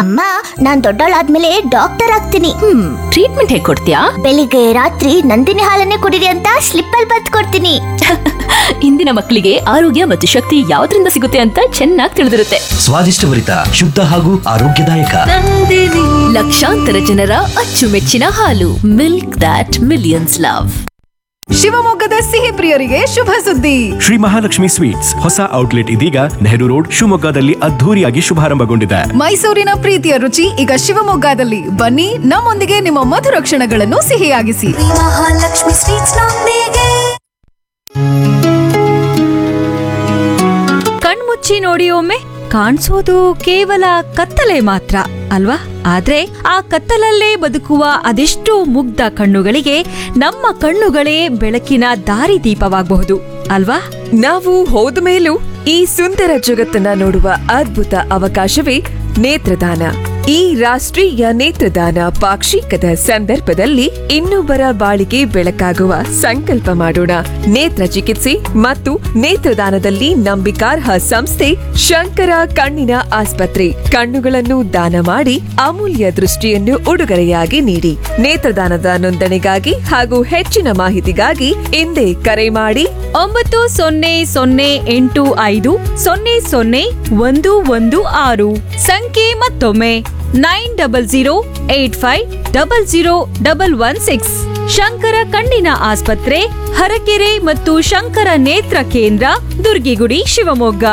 ಅಮ್ಮ ನಾನ್ ದೊಡ್ಡವಳಾದ್ಮೇಲೆ ಡಾಕ್ಟರ್ ಆಗ್ತೀನಿ ಹ್ಮ್ ಟ್ರೀಟ್ಮೆಂಟ್ ಹೇಗ್ ಕೊಡ್ತೀಯಾ ಬೆಳಿಗ್ಗೆ ರಾತ್ರಿ ನಂದಿನಿ ಹಾಲನ್ನೇ ಕುಡಿರಿ ಅಂತ ಸ್ಲಿಪ್ ಅಲ್ಲಿ ಬತ್ ಕೊಡ್ತೀನಿ ಇಂದಿನ ಮಕ್ಕಳಿಗೆ ಆರೋಗ್ಯ ಮತ್ತು ಶಕ್ತಿ ಯಾವ್ದ್ರಿಂದ ಸಿಗುತ್ತೆ ಅಂತ ಚೆನ್ನಾಗಿ ತಿಳಿದಿರುತ್ತೆ ಸ್ವಾದಿಷ್ಟಭರಿತ ಶುದ್ಧ ಹಾಗೂ ಆರೋಗ್ಯದಾಯಕ ಲಕ್ಷಾಂತರ ಜನರ ಅಚ್ಚುಮೆಚ್ಚಿನ ಹಾಲು ಮಿಲ್ಕ್ ದಾಟ್ ಮಿಲಿಯನ್ಸ್ ಲವ್ ಶಿವಮೊಗ್ಗದ ಸಿಹಿ ಪ್ರಿಯರಿಗೆ ಶುಭ ಸುದ್ದಿ ಶ್ರೀ ಮಹಾಲಕ್ಷ್ಮಿ ಸ್ವೀಟ್ಸ್ ಹೊಸ ಔಟ್ಲೆಟ್ ಇದೀಗ ನೆಹರು ರೋಡ್ ಶಿವಮೊಗ್ಗದಲ್ಲಿ ಅದ್ಧೂರಿಯಾಗಿ ಶುಭಾರಂಭಗೊಂಡಿದೆ ಮೈಸೂರಿನ ಪ್ರೀತಿಯ ರುಚಿ ಈಗ ಶಿವಮೊಗ್ಗದಲ್ಲಿ ಬನ್ನಿ ನಮ್ಮೊಂದಿಗೆ ನಿಮ್ಮ ಮಧುರ ಕ್ಷಣಗಳನ್ನು ಸಿಹಿಯಾಗಿಸಿ ಮಹಾಲಕ್ಷ್ಮಿ ಸ್ವೀಟ್ಸ್ ನೊಂದಿಗೆ ಕಣ್ಮುಚ್ಚಿ ನೋಡಿ ಒಮ್ಮೆ ಕಾಣಿಸೋದು ಕೇವಲ ಕತ್ತಲೆ ಮಾತ್ರ ಅಲ್ವಾ ಆದ್ರೆ ಆ ಕತ್ತಲಲ್ಲೇ ಬದುಕುವ ಅದೆಷ್ಟೋ ಮುಗ್ಧ ಕಣ್ಣುಗಳಿಗೆ ನಮ್ಮ ಕಣ್ಣುಗಳೇ ಬೆಳಕಿನ ದಾರಿದೀಪವಾಗಬಹುದು ಅಲ್ವಾ ನಾವು ಹೋದ ಮೇಲೂ ಈ ಸುಂದರ ಜಗತ್ತನ್ನ ನೋಡುವ ಅದ್ಭುತ ಅವಕಾಶವೇ ನೇತ್ರದಾನ ಈ ರಾಷ್ಟ್ರೀಯ ನೇತ್ರದಾನ ಪಾಕ್ಷಿಕದ ಸಂದರ್ಭದಲ್ಲಿ ಇನ್ನೊಬ್ಬರ ಬಾಳಿಗೆ ಬೆಳಕಾಗುವ ಸಂಕಲ್ಪ ಮಾಡೋಣ ನೇತ್ರ ಚಿಕಿತ್ಸೆ ಮತ್ತು ನೇತ್ರದಾನದಲ್ಲಿ ನಂಬಿಕಾರ್ಹ ಸಂಸ್ಥೆ ಶಂಕರ ಕಣ್ಣಿನ ಆಸ್ಪತ್ರೆ ಕಣ್ಣುಗಳನ್ನು ದಾನ ಮಾಡಿ ಅಮೂಲ್ಯ ದೃಷ್ಟಿಯನ್ನು ಉಡುಗೊರೆಯಾಗಿ ನೀಡಿ ನೇತ್ರದಾನದ ನೋಂದಣಿಗಾಗಿ ಹಾಗೂ ಹೆಚ್ಚಿನ ಮಾಹಿತಿಗಾಗಿ ಹಿಂದೆ ಕರೆ ಮಾಡಿ ಒಂಬತ್ತು ಸೊನ್ನೆ ಸೊನ್ನೆ ಎಂಟು ಐದು ಸೊನ್ನೆ ಸೊನ್ನೆ ಒಂದು ಒಂದು ಆರು ಸಂಖ್ಯೆ ಮತ್ತೊಮ್ಮೆ nine double zero eight five double zero double one six Shankara ಕಣ್ಣಿನ ಆಸ್ಪತ್ರೆ ಹರಕೆರೆ ಮತ್ತು ಶಂಕರ ನೇತ್ರ ಕೇಂದ್ರ ದುರ್ಗಿಗುಡಿ ಶಿವಮೊಗ್ಗ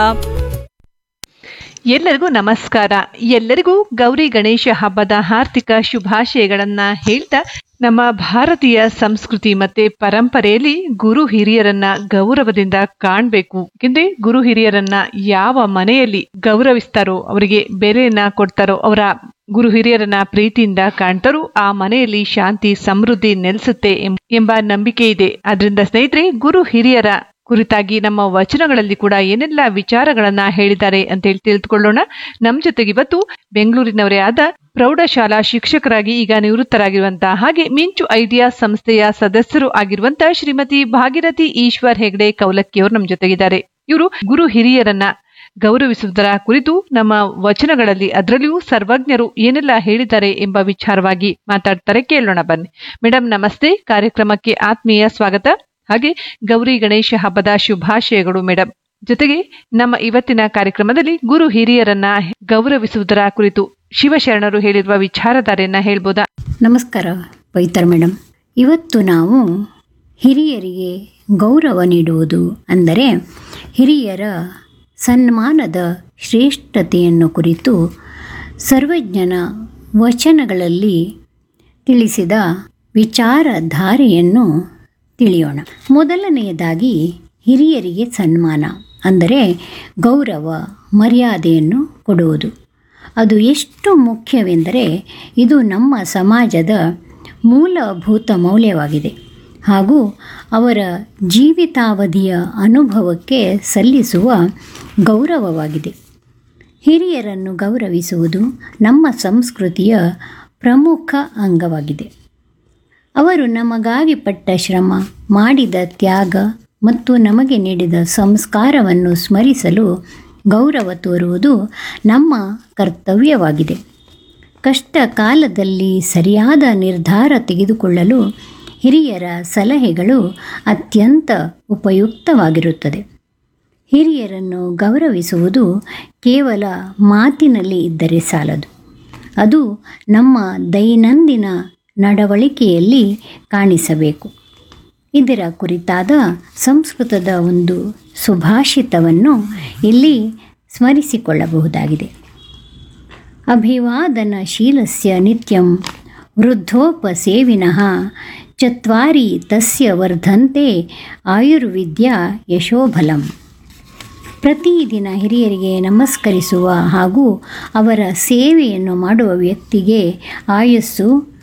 ಎಲ್ಲರಿಗೂ ನಮಸ್ಕಾರ ಎಲ್ಲರಿಗೂ ಗೌರಿ ಗಣೇಶ ಹಬ್ಬದ ಆರ್ಥಿಕ ಶುಭಾಶಯಗಳನ್ನ ಹೇಳ್ತಾ ನಮ್ಮ ಭಾರತೀಯ ಸಂಸ್ಕೃತಿ ಮತ್ತೆ ಪರಂಪರೆಯಲ್ಲಿ ಗುರು ಹಿರಿಯರನ್ನ ಗೌರವದಿಂದ ಕಾಣ್ಬೇಕು ಯಾಕೆಂದ್ರೆ ಗುರು ಹಿರಿಯರನ್ನ ಯಾವ ಮನೆಯಲ್ಲಿ ಗೌರವಿಸ್ತಾರೋ ಅವರಿಗೆ ಬೆಲೆಯನ್ನ ಕೊಡ್ತಾರೋ ಅವರ ಗುರು ಹಿರಿಯರನ್ನ ಪ್ರೀತಿಯಿಂದ ಕಾಣ್ತಾರೋ ಆ ಮನೆಯಲ್ಲಿ ಶಾಂತಿ ಸಮೃದ್ಧಿ ನೆಲೆಸುತ್ತೆ ಎಂಬ- ಎಂಬ ನಂಬಿಕೆ ಇದೆ ಆದ್ರಿಂದ ಸ್ನೇಹಿತರೆ ಗುರು ಹಿರಿಯರ ಕುರಿತಾಗಿ ನಮ್ಮ ವಚನಗಳಲ್ಲಿ ಕೂಡ ಏನೆಲ್ಲ ವಿಚಾರಗಳನ್ನ ಹೇಳಿದ್ದಾರೆ ಅಂತ ಹೇಳಿ ತಿಳಿದುಕೊಳ್ಳೋಣ ನಮ್ ಜೊತೆಗೆ ಇವತ್ತು ಬೆಂಗಳೂರಿನವರೇ ಆದ ಪ್ರೌಢಶಾಲಾ ಶಿಕ್ಷಕರಾಗಿ ಈಗ ನಿವೃತ್ತರಾಗಿರುವಂತಹ ಹಾಗೆ ಮಿಂಚು ಐಡಿಯಾ ಸಂಸ್ಥೆಯ ಸದಸ್ಯರು ಆಗಿರುವಂತಹ ಶ್ರೀಮತಿ ಭಾಗೀರಥಿ ಈಶ್ವರ್ ಹೆಗ್ಡೆ ಕೌಲಕ್ಕಿ ಅವರು ನಮ್ಮ ಜೊತೆಗಿದ್ದಾರೆ ಇವರು ಗುರು ಹಿರಿಯರನ್ನ ಗೌರವಿಸುವುದರ ಕುರಿತು ನಮ್ಮ ವಚನಗಳಲ್ಲಿ ಅದರಲ್ಲಿಯೂ ಸರ್ವಜ್ಞರು ಏನೆಲ್ಲ ಹೇಳಿದ್ದಾರೆ ಎಂಬ ವಿಚಾರವಾಗಿ ಮಾತಾಡ್ತಾರೆ ಕೇಳೋಣ ಬನ್ನಿ ಮೇಡಮ್ ನಮಸ್ತೆ ಕಾರ್ಯಕ್ರಮಕ್ಕೆ ಆತ್ಮೀಯ ಸ್ವಾಗತ ಹಾಗೆ ಗೌರಿ ಗಣೇಶ ಹಬ್ಬದ ಶುಭಾಶಯಗಳು ಮೇಡಮ್ ಜೊತೆಗೆ ನಮ್ಮ ಇವತ್ತಿನ ಕಾರ್ಯಕ್ರಮದಲ್ಲಿ ಗುರು ಹಿರಿಯರನ್ನ ಗೌರವಿಸುವುದರ ಕುರಿತು ಶಿವಶರಣರು ಹೇಳಿರುವ ವಿಚಾರಧಾರೆಯನ್ನ ಹೇಳ್ಬೋದಾ ನಮಸ್ಕಾರ ಪವಿತ್ರ ಮೇಡಮ್ ಇವತ್ತು ನಾವು ಹಿರಿಯರಿಗೆ ಗೌರವ ನೀಡುವುದು ಅಂದರೆ ಹಿರಿಯರ ಸನ್ಮಾನದ ಶ್ರೇಷ್ಠತೆಯನ್ನು ಕುರಿತು ಸರ್ವಜ್ಞನ ವಚನಗಳಲ್ಲಿ ತಿಳಿಸಿದ ವಿಚಾರಧಾರೆಯನ್ನು ತಿಳಿಯೋಣ ಮೊದಲನೆಯದಾಗಿ ಹಿರಿಯರಿಗೆ ಸನ್ಮಾನ ಅಂದರೆ ಗೌರವ ಮರ್ಯಾದೆಯನ್ನು ಕೊಡುವುದು ಅದು ಎಷ್ಟು ಮುಖ್ಯವೆಂದರೆ ಇದು ನಮ್ಮ ಸಮಾಜದ ಮೂಲಭೂತ ಮೌಲ್ಯವಾಗಿದೆ ಹಾಗೂ ಅವರ ಜೀವಿತಾವಧಿಯ ಅನುಭವಕ್ಕೆ ಸಲ್ಲಿಸುವ ಗೌರವವಾಗಿದೆ ಹಿರಿಯರನ್ನು ಗೌರವಿಸುವುದು ನಮ್ಮ ಸಂಸ್ಕೃತಿಯ ಪ್ರಮುಖ ಅಂಗವಾಗಿದೆ ಅವರು ನಮಗಾಗಿ ಪಟ್ಟ ಶ್ರಮ ಮಾಡಿದ ತ್ಯಾಗ ಮತ್ತು ನಮಗೆ ನೀಡಿದ ಸಂಸ್ಕಾರವನ್ನು ಸ್ಮರಿಸಲು ಗೌರವ ತೋರುವುದು ನಮ್ಮ ಕರ್ತವ್ಯವಾಗಿದೆ ಕಷ್ಟ ಕಾಲದಲ್ಲಿ ಸರಿಯಾದ ನಿರ್ಧಾರ ತೆಗೆದುಕೊಳ್ಳಲು ಹಿರಿಯರ ಸಲಹೆಗಳು ಅತ್ಯಂತ ಉಪಯುಕ್ತವಾಗಿರುತ್ತದೆ ಹಿರಿಯರನ್ನು ಗೌರವಿಸುವುದು ಕೇವಲ ಮಾತಿನಲ್ಲಿ ಇದ್ದರೆ ಸಾಲದು ಅದು ನಮ್ಮ ದೈನಂದಿನ ನಡವಳಿಕೆಯಲ್ಲಿ ಕಾಣಿಸಬೇಕು ಇದರ ಕುರಿತಾದ ಸಂಸ್ಕೃತದ ಒಂದು ಸುಭಾಷಿತವನ್ನು ಇಲ್ಲಿ ಸ್ಮರಿಸಿಕೊಳ್ಳಬಹುದಾಗಿದೆ ಅಭಿವಾದನಶೀಲಸ್ಯ ನಿತ್ಯಂ ವೃದ್ಧೋಪಸೇವಿನಃ ಚತ್ವಾರಿ ತಸ್ಯ ವರ್ಧಂತೆ ಆಯುರ್ವಿದ್ಯಾ ಯಶೋಬಲಂ ಪ್ರತಿದಿನ ಹಿರಿಯರಿಗೆ ನಮಸ್ಕರಿಸುವ ಹಾಗೂ ಅವರ ಸೇವೆಯನ್ನು ಮಾಡುವ ವ್ಯಕ್ತಿಗೆ ಆಯಸ್ಸು